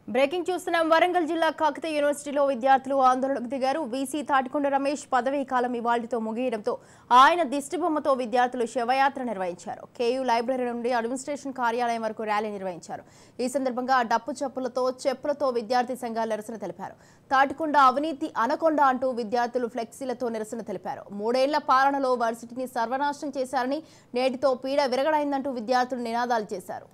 Breaking చూస్తున్నాం వరంగల్ జిల్లా కాకతీయ యూనివర్సిటీలో విద్యార్థులు ఆందోళనకు దిగారు వీసీ తాటికొండ రమేష్ పదవీ కాలం ఇవాళ్టితో ముగియడంతో ఆయన దిష్టిబొమ్మతో విద్యార్థులు శవయాత్ర నిర్వహించారు కేయూ లైబ్రరీ నుండి అడ్మినిస్ట్రేషన్ కార్యాలయం వరకు ర్యాలీ నిర్వహించారు ఈ సందర్భంగా డప్పు చెప్పులతో చెప్పులతో విద్యార్థి సంఘాలు నిరసన తెలిపారు తాటికొండ అవినీతి అనకొండ అంటూ విద్యార్థులు ఫ్లెక్సీలతో నిరసన తెలిపారు మూడేళ్ల పాలనలో వర్సిటీని సర్వనాశనం చేశారని నేటితో పీడ విరగడైందంటూ విద్యార్థులు నినాదాలు చేశారు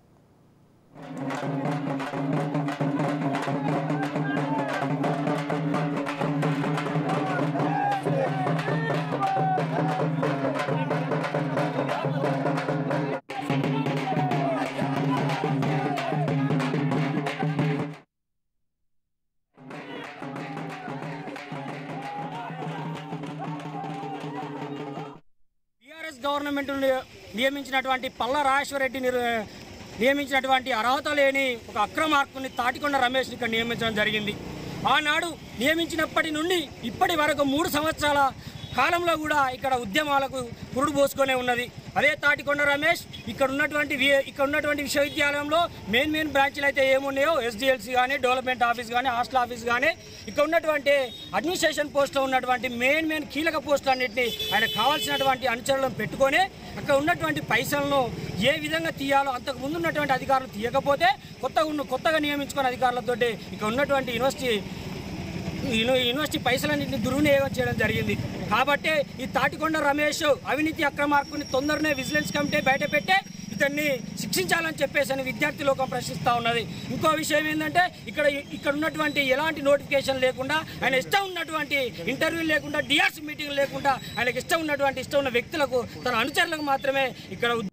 టీఆర్ఎస్ గవర్నమెంట్ నియమించినటువంటి పల్ల రాజేశ్వరరెడ్డి నిర్- నియమించినటువంటి అర్హత లేని ఒక అక్రమార్కుని తాటికొండ రమేష్ని ఇక్కడ నియమించడం జరిగింది ఆనాడు నియమించినప్పటి నుండి ఇప్పటి వరకు మూడు సంవత్సరాల కాలంలో కూడా ఇక్కడ ఉద్యమాలకు పురుడు పోసుకొనే ఉన్నది అదే తాటికొండ రమేష్ ఇక్కడ ఉన్నటువంటి వి- ఇక్కడ ఉన్నటువంటి విశ్వవిద్యాలయంలో మెయిన్ మెయిన్ బ్రాంచ్లు అయితే ఏమున్నాయో ఎస్డిఎల్సి కానీ డెవలప్మెంట్ ఆఫీస్ కానీ హాస్టల్ ఆఫీస్ కానీ ఇక్కడ ఉన్నటువంటి అడ్మినిస్ట్రేషన్ పోస్ట్లో ఉన్నటువంటి మెయిన్ మెయిన్ కీలక పోస్టులు అన్నింటినీ ఆయన కావాల్సినటువంటి అనుచరులను పెట్టుకొని అక్కడ ఉన్నటువంటి పైసలను ఏ విధంగా తీయాలో అంతకు ముందు ఉన్నటువంటి అధికారులు తీయకపోతే కొత్తగా ఉన్న కొత్తగా నియమించుకున్న అధికారులతోటి ఇక్కడ ఉన్నటువంటి యూనివర్సిటీ యూని- యూనివర్సిటీ పైసలన్నింటినీ దుర్వినియోగం చేయడం జరిగింది కాబట్టి ఈ తాటికొండ రమేష్ అవినీతి అక్రమార్కుని తొందరనే విజిలెన్స్ కమిటీ బయట పెట్టే ఇతన్ని శిక్షించాలని చెప్పేసి అని విద్యార్థి లోకం ప్రశ్నిస్తూ ఉన్నది ఇంకో విషయం ఏంటంటే ఇక్కడ ఇక్కడ ఉన్నటువంటి ఎలాంటి నోటిఫికేషన్ లేకుండా ఆయన ఇష్టం ఉన్నటువంటి ఇంటర్వ్యూ లేకుండా డిఆర్సీ మీటింగ్ లేకుండా ఆయనకి ఇష్టం ఉన్నటువంటి ఇష్టం ఉన్న వ్యక్తులకు తన అనుచరులకు మాత్రమే ఇక్కడ ఉద్యోగం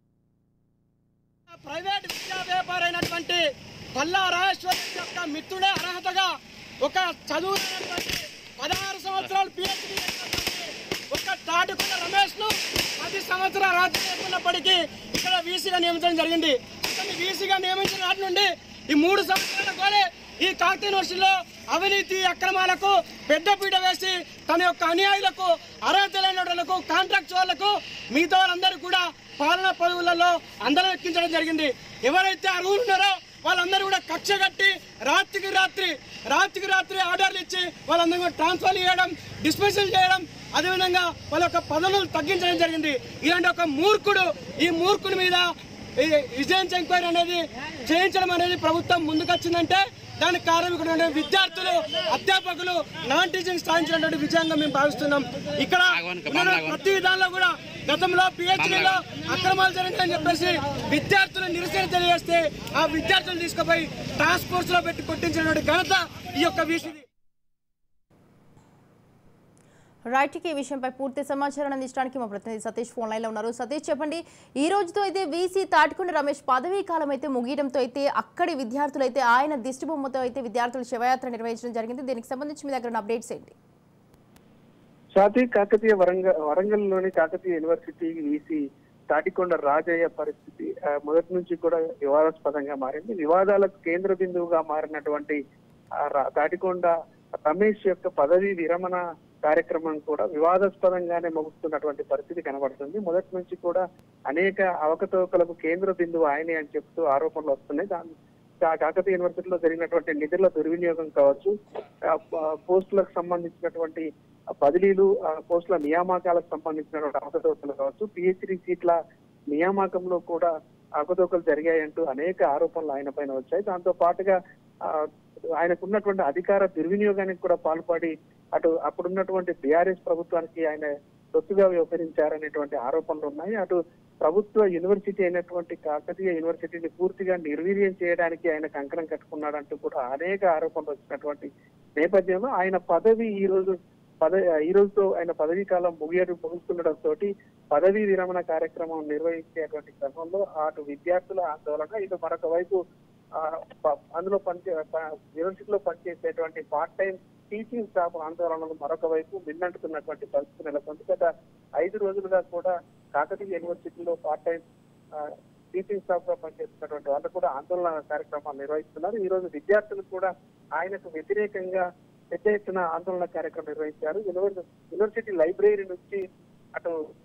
ప్రైవేట్ విద్యా వ్యాపారైనటువంటి పల్లా రాజేశ్వరి యొక్క మిత్రుడే అర్హతగా ఒక చదువుతున్నటువంటి పదహారు సంవత్సరాలు పిహెచ్డి ఒక తాటికొండ రమేష్ ను పది సంవత్సరాలు అర్హత లేకున్నప్పటికీ ఇక్కడ వీసీగా నియమించడం జరిగింది అతన్ని వీసీగా నియమించిన నాటి నుండి ఈ మూడు సంవత్సరాల కోలే ఈ కాకతీయ యూనివర్సిటీలో అవినీతి అక్రమాలకు పెద్దపీట వేసి తన యొక్క అనుయాయులకు అర్హత లేని వాళ్ళకు కాంట్రాక్ట్ వాళ్ళకు మిగతా వాళ్ళందరూ కూడా పాలనా పదవులలో అందరం ఎక్కించడం జరిగింది ఎవరైతే అర్హులు ఉన్నారో వాళ్ళందరూ కూడా కక్ష కట్టి రాత్రికి రాత్రి రాత్రికి రాత్రి ఆర్డర్లు ఇచ్చి వాళ్ళందరూ కూడా ట్రాన్స్ఫర్ చేయడం డిస్మిసల్ చేయడం అదేవిధంగా వాళ్ళ యొక్క పదవులను తగ్గించడం జరిగింది ఇలాంటి ఒక మూర్ఖుడు ఈ మూర్ఖుడి మీద ఈ విజిలెన్స్ ఎంక్వైరీ అనేది చేయించడం అనేది ప్రభుత్వం ముందుకొచ్చిందంటే దానికి కారణం ఇక్కడ ఉండే విద్యార్థులు అధ్యాపకులు నాన్ టీచింగ్ స్థాయించినటువంటి విజయంగా మేము భావిస్తున్నాం ఇక్కడ ఉన్న ప్రతి విధానంలో కూడా గతంలో పిహెచ్డీలో అక్రమాలు జరిగాయని చెప్పేసి విద్యార్థులు నిరసన తెలియజేస్తే ఆ విద్యార్థులు తీసుకుపోయి టాస్క్ ఫోర్స్ లో పెట్టి కొట్టించినటువంటి ఘనత ఈ యొక్క వీసీది రైట్ ఈ విషయంపై పూర్తి సమాచారం అందించడానికి మా ప్రతినిధి సతీష్ ఫోన్ లైన్లో ఉన్నారు సతీష్ చెప్పండి ఈ రోజుతో అయితే వీసీ తాటికొండ రమేష్ పదవీ కాలం అయితే ముగియడంతో అయితే అక్కడి విద్యార్థులు అయితే ఆయన దిష్టిబొమ్మతో అయితే విద్యార్థులు శవయాత్ర నిర్వహించడం జరిగింది దీనికి సంబంధించి మీ దగ్గర ఉన్న అప్డేట్స్ ఏంటి స్వాతి కాకతీయ వరంగల్ వరంగల్లోని కాకతీయ యూనివర్సిటీ వీసీ తాటికొండ రాజయ్య పరిస్థితి ఆ, మొదటి నుంచి కూడా వివాదాస్పదంగా మారింది వివాదాలకు కేంద్ర బిందువుగా మారినటువంటి ఆ రా- తాటికొండ రమేష్ యొక్క పదవి విరమణ కార్యక్రమం కూడా వివాదాస్పదంగానే ముగుస్తున్నటువంటి పరిస్థితి కనబడుతుంది మొదటి నుంచి కూడా అనేక అవకతవకలకు కేంద్ర బిందువు ఆయనే అని చెప్తూ ఆరోపణలు వస్తున్నాయి దాని కా- కాకతీయ యూనివర్సిటీలో జరిగినటువంటి నిధుల దుర్వినియోగం కావచ్చు ఆ, ప- పోస్టులకు సంబంధించినటువంటి ఆ బదిలీలు ఆ, పోస్టుల నియామకాలకు సంబంధించినటువంటి అవకతవకలు కావచ్చు పిహెచ్డి సీట్ల నియామకంలో కూడా అవకతవకలు జరిగాయంటూ అనేక ఆరోపణలు ఆయన పైన వచ్చాయి దాంతో పాటుగా ఆ, ఆయనకున్నటువంటి అధికార దుర్వినియోగానికి కూడా పాల్పడి అటు అప్పుడున్నటువంటి బీఆర్ఎస్ ప్రభుత్వానికి ఆయన తొత్తుగా వ్యవహరించారనేటువంటి ఆరోపణలు ఉన్నాయి అటు ప్రభుత్వ యూనివర్సిటీ అయినటువంటి కాకతీయ యూనివర్సిటీని పూర్తిగా నిర్వీర్యం చేయడానికి ఆయన కంకణం కట్టుకున్నాడంటూ కూడా అనేక ఆరోపణలు వచ్చినటువంటి నేపథ్యంలో ఆయన పదవి ఈ రోజు పదవి ఈ రోజుతో ఆయన పదవీ కాలం ముగియడం ముగుస్తుండటంతో పదవీ విరమణ కార్యక్రమం నిర్వహించేటువంటి క్రమంలో అటు విద్యార్థుల ఆందోళన ఇటు మరొక వైపు ఆ, ప- అందులో పనిచే ప- యూనివర్సిటీలో పనిచేసేటువంటి పార్ట్ టైం టీచింగ్ స్టాఫ్ ఆందోళనలు మరొక వైపు మిన్నంటున్నటువంటి పరిస్థితి నెలకొంది గత ఐదు రోజులుగా కూడా కాకతీయ యూనివర్సిటీలో పార్ట్ టైం టీచింగ్ స్టాఫ్ గా పనిచేస్తున్నటువంటి వాళ్ళు కూడా ఆందోళన కార్యక్రమాలు నిర్వహిస్తున్నారు ఈ రోజు విద్యార్థులు కూడా ఆయనకు వ్యతిరేకంగా పెద్ద ఎత్తున ఆందోళన కార్యక్రమం నిర్వహించారు యూనివర్సిటీ యూనివర్సిటీ లైబ్రరీ నుంచి అటు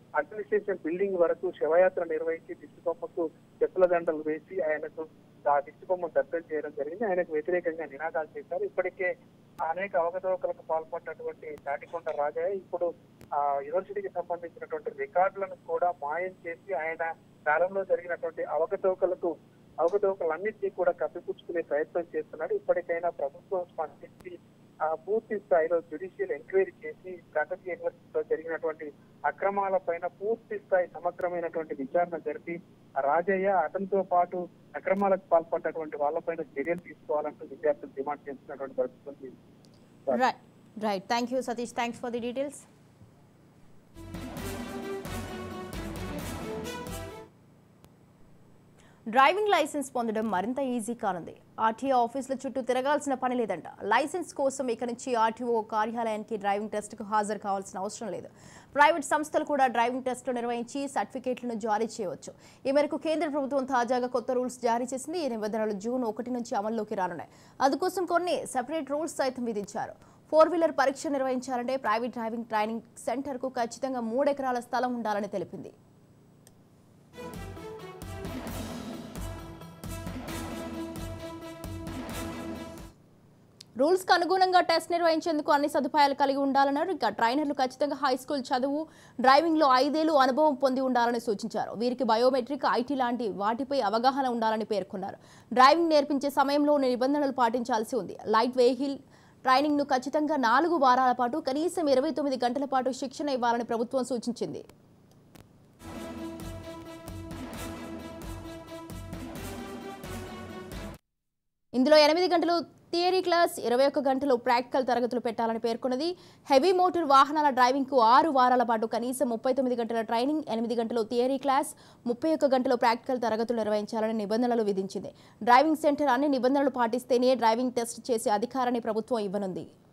అడ్మినిస్ట్రేషన్ బిల్డింగ్ వరకు శవయాత్ర నిర్వహించి దిష్టిబొమ్మకు చెప్పుల దండలు వేసి ఆయనకు ఆ దిష్టిబొమ్మ దగ్ధం చేయడం జరిగింది ఆయనకు వ్యతిరేకంగా నినాదాలు చేశారు ఇప్పటికే అనేక అవకతవకలకు పాల్పడినటువంటి తాటికొండ రాజయ్య ఇప్పుడు ఆ యూనివర్సిటీకి సంబంధించినటువంటి రికార్డులను కూడా మాయం చేసి ఆయన కాలంలో జరిగినటువంటి అవకతవకలకు అవకతవకలన్నింటినీ కూడా కప్పిపుచ్చుకునే ప్రయత్నం చేస్తున్నాడు ఇప్పటికైనా ప్రభుత్వం స్పందించి ఆ పూర్తి స్థాయిలో జ్యుడిషియల్ ఎంక్వైరీ చేసి కాకతీయ యూనివర్సిటీలో జరిగినటువంటి అక్రమాల పైన పూర్తి స్థాయి సమగ్రమైనటువంటి విచారణ జరిపి ఆ రాజయ్య అతనితో పాటు అక్రమాలకు పాల్పడినటువంటి వాళ్ళపైన చర్యలు తీసుకోవాలంటూ విద్యార్థులు డిమాండ్ చేస్తున్నటువంటి పరిస్థితి ఉంది. Right right thank you Satish thanks for the details driving licence పొందడం మరింత ఈజీ కానుంది ఆర్టీఓ ఆఫీసుల చుట్టూ తిరగాల్సిన పని లేదంట లైసెన్స్ కోసం ఇక నుంచి ఆర్టీఓ కార్యాలయానికి డ్రైవింగ్ టెస్ట్కు హాజరు కావాల్సిన అవసరం లేదు ప్రైవేట్ సంస్థలు కూడా డ్రైవింగ్ టెస్టులు నిర్వహించి సర్టిఫికేట్లను జారీ చేయవచ్చు ఈ మేరకు కేంద్ర ప్రభుత్వం తాజాగా కొత్త రూల్స్ జారీ చేసింది ఈ నిబంధనలు జూన్ ఒకటి నుంచి అమల్లోకి రానున్నాయి అందుకోసం కొన్ని సెపరేట్ రూల్స్ సైతం విధించారు ఫోర్ వీలర్ పరీక్ష నిర్వహించాలంటే ప్రైవేట్ డ్రైవింగ్ ట్రైనింగ్ సెంటర్కు ఖచ్చితంగా మూడు ఎకరాల స్థలం ఉండాలని తెలిపింది రూల్స్కి అనుగుణంగా టెస్ట్ నిర్వహించేందుకు అన్ని సదుపాయాలు కలిగి ఉండాలన్నారు ఇక ట్రైనర్లు ఖచ్చితంగా హై స్కూల్ చదువు డ్రైవింగ్లో ఐదేళ్లు అనుభవం పొంది ఉండాలని సూచించారు వీరికి బయోమెట్రిక్ ఐటీ లాంటి వాటిపై అవగాహన ఉండాలని పేర్కొన్నారు డ్రైవింగ్ నేర్పించే సమయంలో నిబంధనలు పాటించాల్సి ఉంది లైట్ వెహికల్ ట్రైనింగ్ను ఖచ్చితంగా నాలుగు వారాల పాటు కనీసం ఇరవై తొమ్మిది గంటల పాటు శిక్షణ ఇవ్వాలని ప్రభుత్వం సూచించింది ఇందులో ఎనిమిది గంటలు థియరీ క్లాస్ ఇరవై ఒక్క గంటలు ప్రాక్టికల్ తరగతులు పెట్టాలని పేర్కొన్నది హెవీ మోటార్ వాహనాల డ్రైవింగ్కు ఆరు వారాల పాటు కనీసం ముప్పై తొమ్మిది గంటల ట్రైనింగ్ ఎనిమిది గంటలు థియరీ క్లాస్ ముప్పై ఒక్క గంటలు ప్రాక్టికల్ తరగతులు నిర్వహించాలని నిబంధనలు విధించింది డ్రైవింగ్ సెంటర్ అన్ని నిబంధనలు పాటిస్తేనే డ్రైవింగ్ టెస్ట్ చేసే అధికారాన్ని ప్రభుత్వం ఇవ్వనుంది